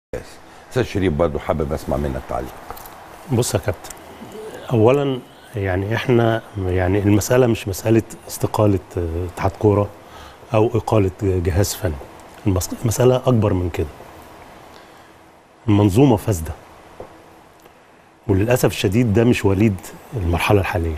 استاذ شريف برضو حابب اسمع منك تعليق بص يا كابتن اولا يعني احنا يعني المساله مش مساله استقاله آه، اتحاد كوره او اقاله جهاز فني المس- المساله اكبر من كده المنظومه فاسده وللاسف الشديد ده مش وليد المرحله الحاليه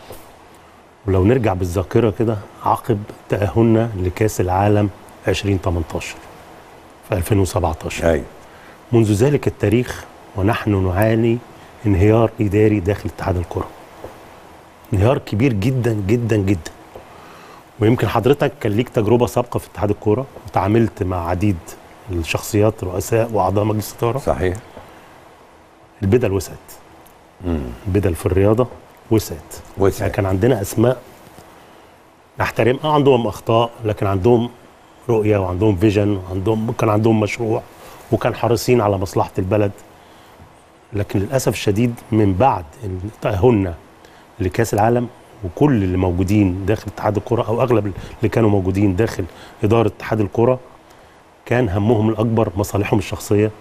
ولو نرجع بالذاكره كده عقب تاهلنا لكاس العالم 2018 في 2017 ايوه منذ ذلك التاريخ ونحن نعاني انهيار اداري داخل اتحاد الكره. انهيار كبير جدا جدا جدا. ويمكن حضرتك كان ليك تجربه سابقه في اتحاد الكوره وتعاملت مع عديد الشخصيات رؤساء واعضاء مجلس الاداره صحيح البدل وسعت. البدل في الرياضه وسعت. وسعت. يعني كان عندنا اسماء نحترم اه عندهم اخطاء لكن عندهم رؤيه وعندهم فيجن وعندهم كان عندهم مشروع وكان حريصين على مصلحه البلد لكن للاسف الشديد من بعد تاهلنا لكاس العالم وكل اللي موجودين داخل اتحاد الكره او اغلب اللي كانوا موجودين داخل اداره اتحاد الكره كان همهم الاكبر مصالحهم الشخصيه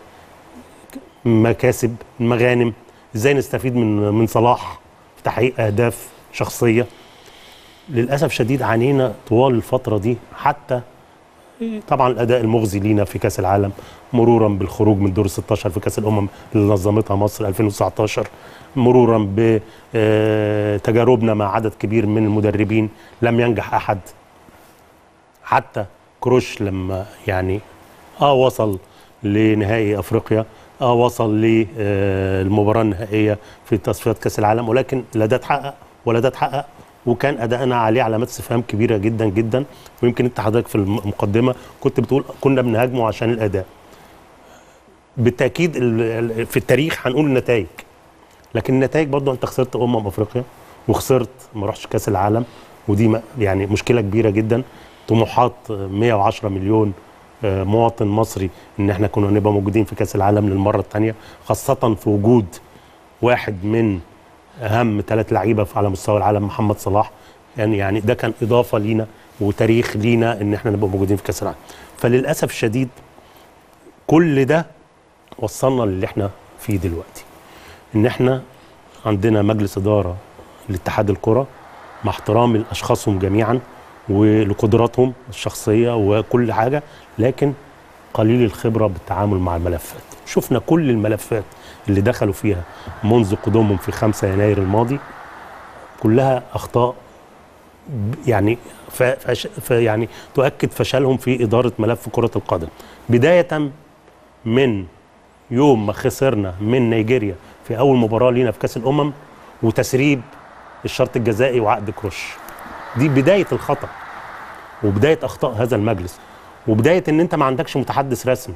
مكاسب مغانم ازاي نستفيد من من صلاح في تحقيق اهداف شخصيه للاسف شديد عانينا طوال الفتره دي حتى طبعا الاداء المغزي لينا في كاس العالم مرورا بالخروج من دور ال 16 في كاس الامم اللي نظمتها مصر 2019 مرورا بتجاربنا مع عدد كبير من المدربين لم ينجح احد حتى كروش لما يعني اه وصل لنهائي افريقيا اه وصل للمباراه النهائيه في تصفيات كاس العالم ولكن لا ده اتحقق ولا ده اتحقق وكان ادائنا عليه علامات استفهام كبيره جدا جدا ويمكن انت حضرتك في المقدمه كنت بتقول كنا بنهاجمه عشان الاداء بالتاكيد ال- ال- في التاريخ هنقول النتائج لكن النتائج برضو انت خسرت امم افريقيا وخسرت ما رحتش كاس العالم ودي م- يعني مشكله كبيره جدا طموحات 110 مليون آه، مواطن مصري ان احنا كنا نبقى موجودين في كاس العالم للمره الثانيه خاصه في وجود واحد من اهم ثلاث لعيبه في- على مستوى العالم محمد صلاح يعني يعني ده كان اضافه لينا وتاريخ لينا ان احنا نبقى موجودين في كاس العالم فللاسف الشديد كل ده وصلنا للي احنا فيه دلوقتي ان احنا عندنا مجلس اداره لاتحاد الكره مع احترامي لاشخاصهم جميعا ولقدراتهم الشخصيه وكل حاجه لكن قليل الخبره بالتعامل مع الملفات شفنا كل الملفات اللي دخلوا فيها منذ قدومهم في 5 يناير الماضي كلها اخطاء ب- يعني ف فش ف يعني تؤكد فشلهم في اداره ملف كره القدم بدايه من يوم ما خسرنا من نيجيريا في اول مباراه لينا في كاس الامم وتسريب الشرط الجزائي وعقد كروش دي بدايه الخطا وبدايه اخطاء هذا المجلس وبدايه ان انت ما عندكش متحدث رسمي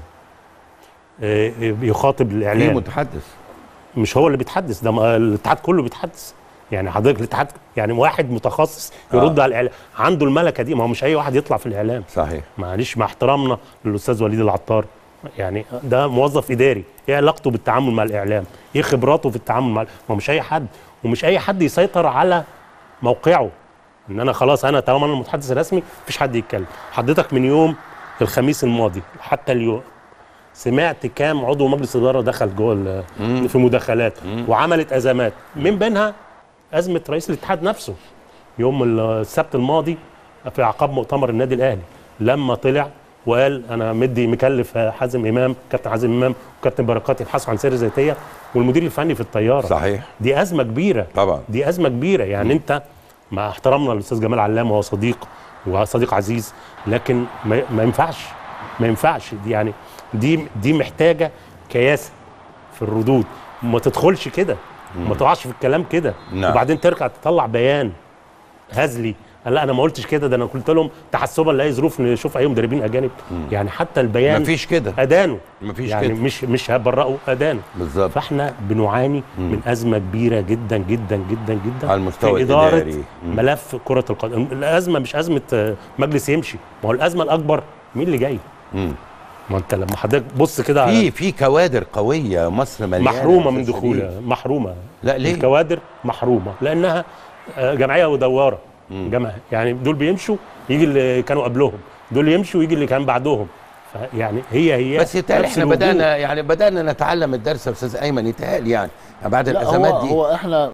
آه، يخاطب في الاعلام متحدث مش هو اللي بيتحدث ده ما- الاتحاد كله بيتحدث يعني حضرتك الاتحاد يعني واحد متخصص يرد آه. على الاعلام عنده الملكه دي ما هو مش اي واحد يطلع في الاعلام صحيح معلش مع احترامنا للاستاذ وليد العطار يعني ده موظف اداري ايه علاقته بالتعامل مع الاعلام ايه خبراته في التعامل مع ما هو مش اي حد ومش اي حد يسيطر على موقعه ان انا خلاص انا طالما انا المتحدث الرسمي مفيش حد يتكلم حضرتك من يوم الخميس الماضي حتى اليوم سمعت كام عضو مجلس اداره دخل جوه ال- في مداخلات وعملت ازمات من بينها ازمه رئيس الاتحاد نفسه يوم السبت الماضي في اعقاب مؤتمر النادي الاهلي لما طلع وقال انا مدي مكلف حازم امام كابتن حازم امام وكابتن بركات يبحثوا عن سير ذاتيه والمدير الفني في الطياره صحيح دي ازمه كبيره طبعا دي ازمه كبيره يعني انت مع احترامنا للاستاذ جمال علام وهو صديق وصديق عزيز لكن ما, ما ينفعش ما ينفعش دي يعني دي دي محتاجه كياسه في الردود ما تدخلش كده ما تقعش في الكلام كده نعم. وبعدين ترجع تطلع بيان هزلي قال لا انا ما قلتش كده ده انا قلت لهم تحسبا لاي ظروف نشوف اي مدربين اجانب يعني حتى البيان مفيش كده ادانه مفيش يعني كده مش مش هبرئه ادانه بالظبط فاحنا بنعاني من ازمه كبيره جدا جدا جدا جدا على المستوى في اداره الإداري. مم. ملف كره القدم الازمه مش ازمه آه، مجلس يمشي ما هو الازمه الاكبر مين اللي جاي مم. ما انت لما حضرتك بص كده في على- في كوادر قويه مصر مليانه محرومه يا من أستاذ دخولها شريف. محرومه لا ليه الكوادر محرومه لانها آه، جمعيه ودواره جماعه يعني دول بيمشوا يجي اللي كانوا قبلهم دول يمشوا يجي اللي كان بعدهم يعني هي هي بس يتهيألي نفس احنا الوجوه. بدانا يعني بدانا نتعلم الدرس يا استاذ ايمن يتهيألي يعني بعد لا الازمات هو دي هو احنا